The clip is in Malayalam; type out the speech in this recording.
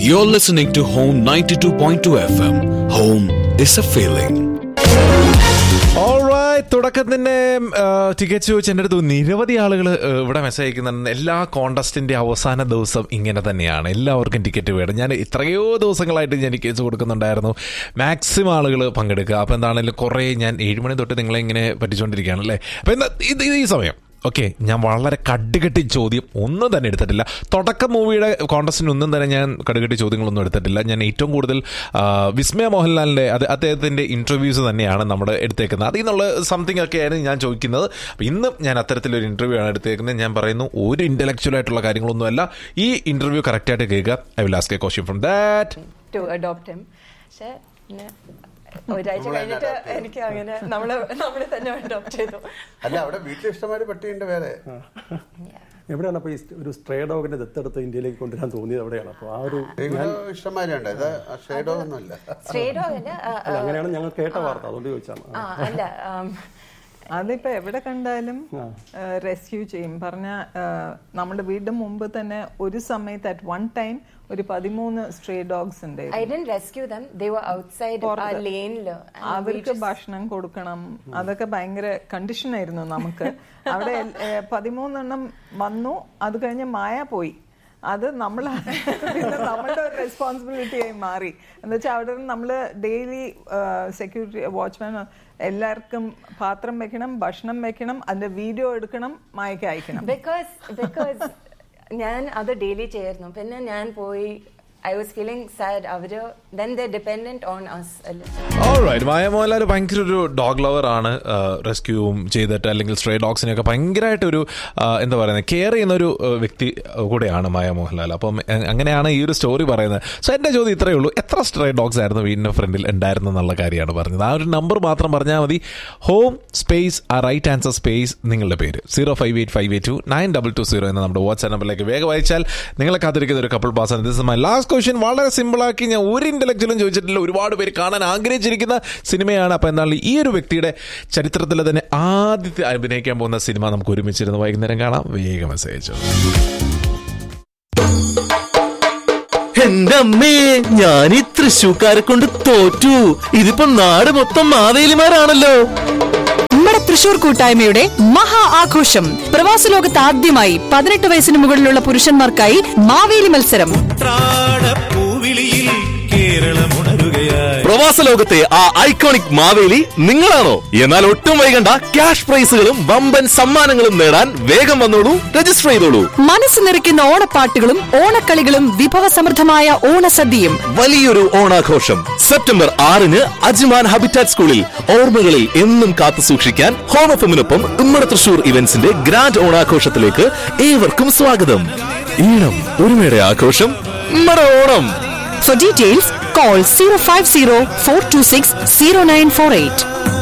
You're listening to Home 92.2 FM. Home is a feeling. Alright, തുടക്കത്തിന്റെ ടിക്കറ്റ് ചോദിച്ച് എൻ്റെ അടുത്ത് നിരവധി ആളുകൾ ഇവിടെ മെസ്സേജ് അയക്കുന്നുണ്ട് എല്ലാ കോണ്ടസ്റ്റിന്റെ അവസാന ദിവസം ഇങ്ങനെ തന്നെയാണ് എല്ലാവർക്കും ടിക്കറ്റ് വേണം ഞാൻ എത്രയോ ദിവസങ്ങളായിട്ട് ഞാൻ കേസ് കൊടുക്കുന്നുണ്ടായിരുന്നു മാക്സിമം ആളുകൾ പങ്കെടുക്കുക അപ്പോൾ എന്താണെങ്കിലും കുറേ ഞാൻ ഏഴുമണി തൊട്ട് നിങ്ങളെ ഇങ്ങനെ പറ്റിച്ചുകൊണ്ടിരിക്കുകയാണ് അല്ലേ അപ്പോൾ എന്താ ഇത് ഇത് ഈ സമയം ഓക്കെ ഞാൻ വളരെ കടുകെട്ടി ചോദ്യം ഒന്നും തന്നെ എടുത്തിട്ടില്ല തുടക്കം മൂവിയുടെ കോണ്ടസ്റ്റിന് ഒന്നും തന്നെ ഞാൻ കടുകെട്ടി ചോദ്യങ്ങളൊന്നും എടുത്തിട്ടില്ല ഞാൻ ഏറ്റവും കൂടുതൽ ആ, വിസ്മയ മോഹൻലാലിൻ്റെ അത് അദ്ദേഹത്തിൻ്റെ ഇൻ്റർവ്യൂസ് തന്നെയാണ് നമ്മൾ എടുത്തേക്കുന്നത് അതിൽ നിന്നുള്ള സംതിങ് ഒക്കെയാണ് ഞാൻ ചോദിക്കുന്നത് അപ്പോൾ ഇന്നും ഞാൻ അത്തരത്തിലൊരു ഇൻ്റർവ്യൂ ആണ് എടുത്തേക്കുന്നത് ഞാൻ പറയുന്നു ഒരു ഇൻ്റലക്ച്വൽ ആയിട്ടുള്ള കാര്യങ്ങളൊന്നുമല്ല ഈ ഇൻ്റർവ്യൂ കറക്റ്റായിട്ട് കേൾക്കുക I will ask a question from that to adopt him പക്ഷെ പിന്നെ ഒരാഴ്ച കഴിഞ്ഞിട്ട് എനിക്ക് അങ്ങനെ നമ്മള് നമ്മളെ തന്നെ അഡോപ്റ്റ് ചെയ്തു അല്ല അവിടെ വീട്ടിൽ ഇഷ്ടമായൊരു പട്ടിയുണ്ട് വേറെ എവിടെയാണ് അപ്പോൾ ഈ ഒരു സ്ട്രേ ഡോഗിനെ ദത്തെടുത്ത് ഇന്ത്യയിലേക്ക് കൊണ്ടുവരാൻ തോന്നിയത് എവിടെയാണ് അപ്പോൾ ആ ഒരു ഇവിടെ ഇഷ്ടമാരുണ്ട് ഇത് ഷെയ്ഡോ ഒന്നുമില്ല സ്ട്രേഡോ അല്ല ആ, അല്ല, അങ്ങനെയാണ് ഞങ്ങൾ കേട്ട വാർത്ത അതുകൊണ്ട് ചോദിച്ചാണ് ആ, അല്ല ആം, അതിപ്പോ എവിടെ കണ്ടാലും റെസ്ക്യൂ ചെയ്യും പറഞ്ഞ നമ്മുടെ വീടിന് മുമ്പ് തന്നെ ഒരു സമയത്ത് അറ്റ് വൺ ടൈം ഒരു പതിമൂന്ന് സ്ട്രേ ഡോഗ്സ് ഉണ്ട് I didn't rescue them. They were outside ആ ലെയിനില് അവർക്ക് ഭക്ഷണം കൊടുക്കണം അതൊക്കെ ഭയങ്കര കണ്ടീഷൻ ആയിരുന്നു നമുക്ക് അവിടെ എൽ- ഏ, പതിമൂന്നെണ്ണം വന്നു അത് കഴിഞ്ഞ് മായ പോയി അത് നമ്മൾ പിന്നെ നമ്മളുടെ ഒരു റെസ്പോൺസിബിലിറ്റി ആയി മാറി എന്ന് വെച്ചാൽ അവിടെ നമ്മൾ ഡെയിലി സെക്യൂരിറ്റി വാച്ച്മാൻ എല്ലാവർക്കും പാത്രം വെക്കണം ഭക്ഷണം വെക്കണം അതിന്റെ വീഡിയോ എടുക്കണം മായക്ക് അയക്കണം ബിക്കോസ് ബിക്കോസ് ഞാൻ അത് ഡെയിലി ചെയ്യായിരുന്നു പിന്നെ ഞാൻ പോയി ഐ വാസ് ഫീലിംഗ് സാഡ് അവര് then the dependent on us അല്ലേ ഓൾറൈറ്റ് മായ മോഹൻലാൽ ഭയങ്കര ഒരു ഡോഗ് ലവർ ആണ് റെസ്ക്യൂവും ചെയ്തിട്ട് അല്ലെങ്കിൽ സ്ട്രേ ഡോഗ്സിനെയൊക്കെ ഭയങ്കരമായിട്ട് ഒരു ആ, എന്താ പറയുന്നത് കെയർ ചെയ്യുന്ന ഒരു ആ, വ്യക്തി കൂടെയാണ് മായ മോഹൻലാൽ അപ്പം അ- അങ്ങനെയാണ് ഈ ഒരു സ്റ്റോറി പറയുന്നത് സോ എൻ്റെ ചോദ്യം ഇത്രയേ ഉള്ളൂ എത്ര സ്ട്രേ ഡോഗ്സ് ആയിരുന്നു വീടിൻ്റെ ഫ്രണ്ടിൽ ഉണ്ടായിരുന്നു എന്നുള്ള കാര്യമാണ് പറഞ്ഞത് ആ ഒരു നമ്പർ മാത്രം പറഞ്ഞാൽ മതി ഹോം സ്പേസ് ആ റൈറ്റ് ആൻസർ സ്പേസ് നിങ്ങളുടെ പേര് zero five eight five eight two nine double two zero എന്ന നമ്മുടെ വാട്സ്ആപ്പ് നമ്പറിലേക്ക് വേഗം അയച്ചാൽ നിങ്ങളെ കാത്തിരിക്കുന്ന ഒരു കപ്പിൾ പാസ് ആണ് ദിസ് മൈ ലാസ്റ്റ് ക്വസ്റ്റ്യൻ വളരെ സിമ്പിളാക്കി ഞാൻ ഒരു ഇന്റലക്ച്വലും ചോദിച്ചിട്ടില്ല ഒരുപാട് പേര് കാണാൻ ആഗ്രഹിച്ചിരിക്കുന്ന സിനിമയാണ് അപ്പോൾ എന്താണ് ഈ ഒരു വ്യക്തിയുടെ ചരിത്രത്തിൽ തന്നെ ആദ്യത്തെ അഭിനയിക്കാൻ പോകുന്ന സിനിമ നമുക്ക് ഒരുമിച്ചിരുന്ന് വൈകുന്നേരം കാണാം വേഗം മെസ്സേജ് അയച്ചു എന്റെ അമ്മേ ഞാൻ ഈ തൃശൂക്കാരെ കൊണ്ട് തോറ്റു ഇതിപ്പോ നാട് മൊത്തം മാവേലിമാരാണല്ലോ നമ്മുടെ തൃശൂർ കൂട്ടായ്മയുടെ മഹാ ആഘോഷം പ്രവാസ ലോകത്ത് ആദ്യമായി പതിനെട്ട് വയസ്സിന് മുകളിലുള്ള പുരുഷന്മാർക്കായി മാവേലി മത്സരം പൂവിളിയിൽ കേരളമുണരുകയായി പ്രവാസ ലോകത്തെ ആ ഐക്കോണിക് മാവേലി നിങ്ങളാണോ എന്നാൽ ഒട്ടും വൈകണ്ട ക്യാഷ് പ്രൈസുകളും വമ്പൻ സമ്മാനങ്ങളും നേടാൻ വേഗം വന്നോളൂ രജിസ്റ്റർ ചെയ്തോളൂ മനസ്സ് നിറയ്ക്കുന്ന ഓണപ്പാട്ടുകളും ഓണക്കളികളും വിഭവസമൃദ്ധമായ ഓണസദ്യയും വലിയൊരു ഓണാഘോഷം സെപ്റ്റംബർ ആറിന് അജ്മാൻ ഹാബിറ്റാറ്റ് സ്കൂളിൽ ഓർമ്മകളിൽ എന്നും കാത്തു സൂക്ഷിക്കാൻ ഹോം എഫിനൊപ്പം ഉമ്മറ തൃശൂർ ഇവന്റ്സിന്റെ ഗ്രാൻഡ് ഓണാഘോഷത്തിലേക്ക് ഏവർക്കും സ്വാഗതം ഈണം ഒരുമയുടെ ആഘോഷം Ummara Onam for details call zero five zero four two six zero nine four eight